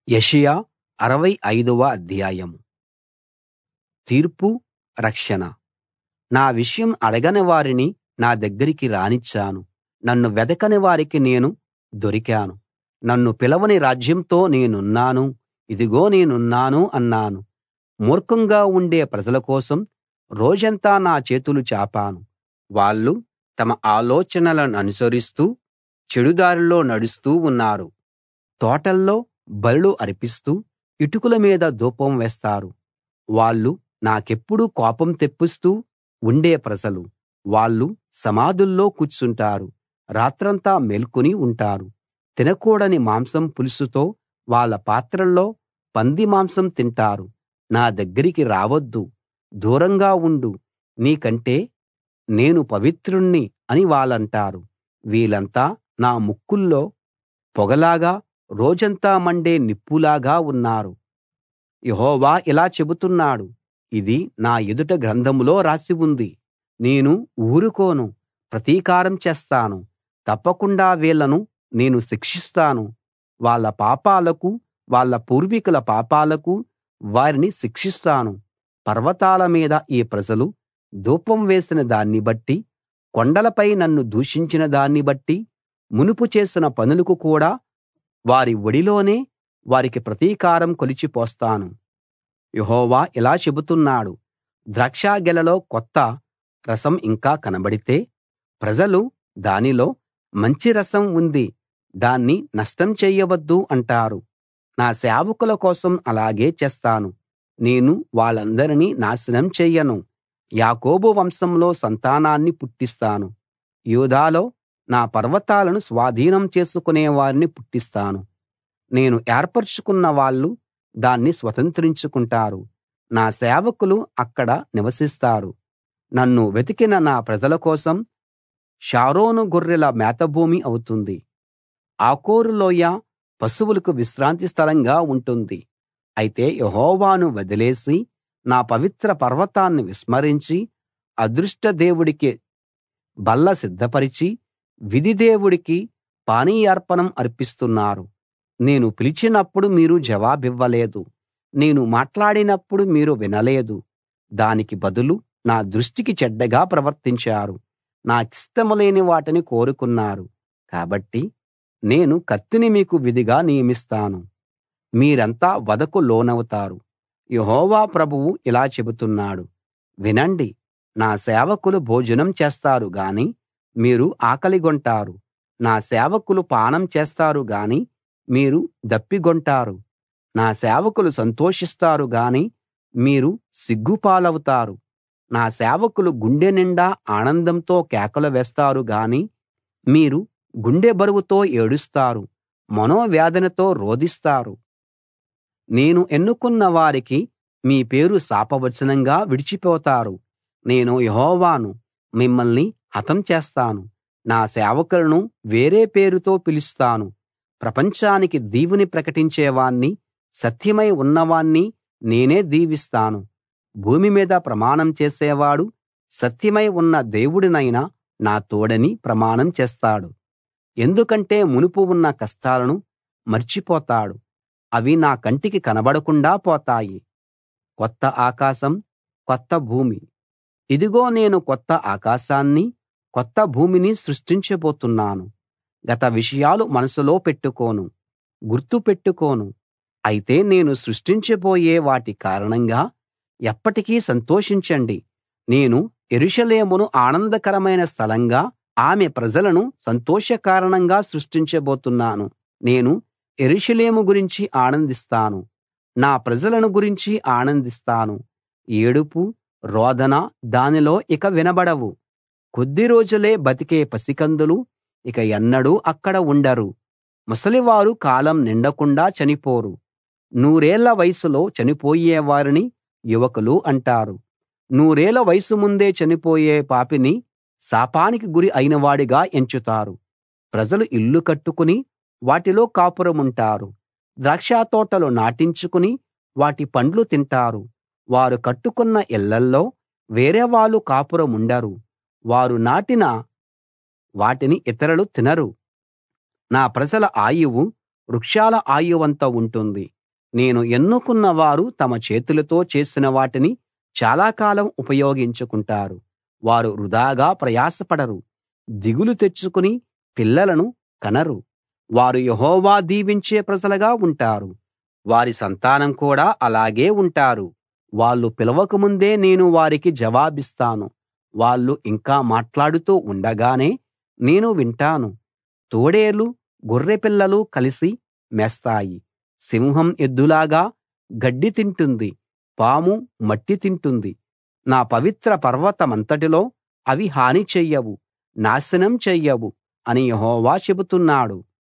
యెషయా అరవై ఐదవ అధ్యాయం తీర్పు రక్షణ నా విషయం అడగని వారిని నా దగ్గరికి రానిచ్చాను నన్ను వెదకని వారికి నేను దొరికాను నన్ను పిలవని రాజ్యంతో నేనున్నాను ఇదిగో నేనున్నాను అన్నాను మూర్ఖంగా ఉండే ప్రజల కోసం రోజంతా నా చేతులు చాపాను వాళ్ళు తమ ఆలోచనలననుసరిస్తూ చెడుదారిలో నడుస్తూ ఉన్నారు తోటల్లో బలులు అర్పిస్తూ ఇటుకల మీద ధూపం వేస్తారు వాళ్ళు నాకెప్పుడూ కోపం తెప్పిస్తూ ఉండే ప్రజలు వాళ్ళు సమాధుల్లో కూర్చుంటారు రాత్రంతా మేల్కొని ఉంటారు తినకూడని మాంసం పులుసుతో వాళ్ళ పాత్రల్లో పంది మాంసం తింటారు నా దగ్గరికి రావద్దు దూరంగా ఉండు నీకంటే నేను పవిత్రుణ్ణి అని వాళ్ళంటారు వీళ్ళంతా నా ముక్కుల్లో పొగలాగా రోజంతా మండే నిప్పులాగా ఉన్నారు యెహోవా ఇలా చెబుతున్నాడు ఇది నా ఎదుట గ్రంథంలో రాసి ఉంది నేను ఊరుకోను ప్రతీకారం చేస్తాను తప్పకుండా వీళ్ళను నేను శిక్షిస్తాను వాళ్ళ పాపాలకు వాళ్ళ పూర్వీకుల పాపాలకు వారిని శిక్షిస్తాను పర్వతాల మీద ఈ ప్రజలు ధూపం వేసిన దాన్ని బట్టి కొండలపై నన్ను దూషించిన దాన్ని బట్టి మునుపు చేసిన పనులకు కూడా వారి ఒడిలోనే వారికి ప్రతీకారం కొలిచి పోస్తాను యెహోవా ఇలా చెబుతున్నాడు ద్రాక్షగెలలో కొత్త రసం ఇంకా కనబడితే ప్రజలు దానిలో మంచి రసం ఉంది దాన్ని నష్టం చెయ్యవద్దు అంటారు నా సేవకుల కోసం అలాగే చేస్తాను నేను వాళ్ళందరినీ నాశనం చెయ్యను యాకోబు వంశంలో సంతానాన్ని పుట్టిస్తాను యూదాలో నా పర్వతాలను స్వాధీనం చేసుకునే వారిని పుట్టిస్తాను నేను ఏర్పరచుకున్న వాళ్ళు దాన్ని స్వతంత్రించుకుంటారు నా సేవకులు అక్కడ నివసిస్తారు నన్ను వెతికిన నా ప్రజల కోసం షారోను గొర్రెల మేతభూమి అవుతుంది ఆకోరు లోయ పశువులకు విశ్రాంతి స్థలంగా ఉంటుంది అయితే యెహోవాను వదిలేసి నా పవిత్ర పర్వతాన్ని విస్మరించి అదృష్ట దేవుడికి బల్ల సిద్ధపరిచి విధి దేవుడికి పానీయార్పణం అర్పిస్తున్నారు నేను పిలిచినప్పుడు మీరు జవాబివ్వలేదు నేను మాట్లాడినప్పుడు మీరు వినలేదు దానికి బదులు నా దృష్టికి చెడ్డగా ప్రవర్తించారు నాకిష్టం లేని వాటిని కోరుకున్నారు కాబట్టి నేను కత్తిని మీకు విధిగా నియమిస్తాను మీరంతా వధకు లోనవుతారు యెహోవా ప్రభువు ఇలా చెబుతున్నాడు వినండి నా సేవకులు భోజనం చేస్తారు గాని మీరు ఆకలిగొంటారు నా సేవకులు పానం చేస్తారు గాని మీరు దప్పిగొంటారు నా సేవకులు సంతోషిస్తారు గాని మీరు సిగ్గుపాలవుతారు నా సేవకులు గుండె నిండా ఆనందంతో కేకలు వేస్తారు గాని మీరు గుండె బరువుతో ఏడుస్తారు మనోవేదనతో రోదిస్తారు నేను ఎన్నుకున్న వారికి మీ పేరు శాపవచనంగా విడిచిపోతారు నేను యెహోవాను మిమ్మల్ని హతం చేస్తాను నా సేవకులను వేరే పేరుతో పిలుస్తాను ప్రపంచానికి దీవెని ప్రకటించేవాణ్ణి సత్యమై ఉన్నవాణ్ణి నేనే దీవిస్తాను భూమి మీద ప్రమాణం చేసేవాడు సత్యమై ఉన్న దేవుడినైన నా తోడని ప్రమాణం చేస్తాడు ఎందుకంటే మునుపు ఉన్న కష్టాలను మర్చిపోతాడు అవి నా కంటికి కనబడకుండా పోతాయి కొత్త ఆకాశం కొత్త భూమి ఇదిగో నేను కొత్త ఆకాశాన్ని కొత్త భూమిని సృష్టించబోతున్నాను గత విషయాలు మనసులో పెట్టుకోను గుర్తు పెట్టుకోను అయితే నేను సృష్టించబోయే వాటి కారణంగా ఎప్పటికీ సంతోషించండి నేను యెరూషలేమును ఆనందకరమైన స్థలంగా ఆమె ప్రజలను సంతోష కారణంగా సృష్టించబోతున్నాను నేను యెరూషలేము గురించి ఆనందిస్తాను నా ప్రజలను గురించి ఆనందిస్తాను ఏడుపు రోదన దానిలో ఇక వినబడవు కొద్ది రోజులే బతికే పసికందులు ఇక ఎన్నడూ అక్కడ ఉండరు ముసలివారు కాలం నిండకుండా చనిపోరు నూరేళ్ల వయసులో చనిపోయే వారిని యువకులు అంటారు నూరేళ్ల వయసు ముందే చనిపోయే పాపిని శాపానికి గురి అయినవాడిగా ఎంచుతారు ప్రజలు ఇల్లు కట్టుకుని వాటిలో కాపురముంటారు ద్రాక్షతోటలు నాటించుకుని వాటి పండ్లు తింటారు వారు కట్టుకున్న ఇళ్ళల్లో వేరే వాళ్ళు కాపురముండరు వారు నాటిన వాటిని ఇతరులు తినరు నా ప్రజల ఆయువు వృక్షాల ఆయువంత ఉంటుంది నేను ఎన్నుకున్న వారు తమ చేతులతో చేసిన వాటిని చాలా కాలం ఉపయోగించుకుంటారు వారు వృధాగా ప్రయాసపడరు దిగులు తెచ్చుకుని పిల్లలను కనరు వారు యెహోవా దీవించే ప్రజలుగా ఉంటారు వారి సంతానం కూడా అలాగే ఉంటారు వాళ్ళు పిలవకముందే నేను వారికి జవాబిస్తాను వాళ్ళు ఇంకా మాట్లాడుతూ ఉండగానే నేను వింటాను తోడేలు గొర్రెపిల్లలు కలిసి మేస్తాయి సింహం ఎద్దులాగా గడ్డి తింటుంది పాము మట్టి తింటుంది నా పవిత్ర పర్వతమంతటిలో అవి హాని చెయ్యవు నాశనం చెయ్యవు అని యెహోవా చెబుతున్నాడు